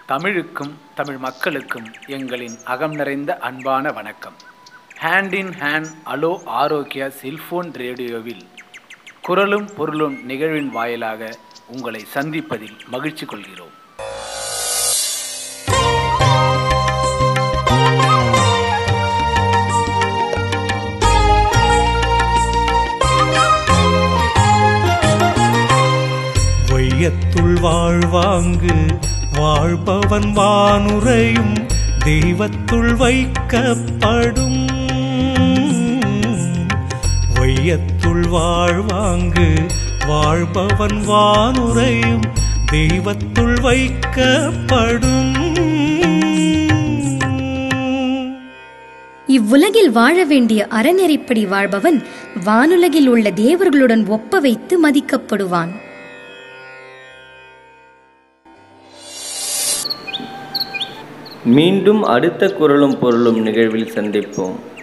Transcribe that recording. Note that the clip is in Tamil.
தமிழுக்கும் தமிழ் மக்களுக்கும் எங்களின் அகம் நிறைந்த அன்பான வணக்கம் hand in hand hello Arogya cellphone ரேடியோவில் குரலும் பொருளும் நிகழ்வின் வாயிலாக உங்களை சந்திப்பதில் மகிழ்ச்சி கொள்கிறோம் வையத்துள் வாழ்வாங்கு வாழ்பவன் வானுரையும் தெய்வத்துள் வைக்கப்படும் வையத்துள் வாழ்வாங்கு வாழ்பவன் வானுரையும் தெய்வத்துள் வைக்கப்படும் இவ்வுலகில் வாழ வேண்டிய அறநெறிப்படி வாழ்பவன் வானுலகில் உள்ள தேவர்களுடன் ஒப்ப வைத்து மதிக்கப்படுவான் மீண்டும் அடுத்த குரலும் பொருளும் நிகழ்வில் சந்திப்போம்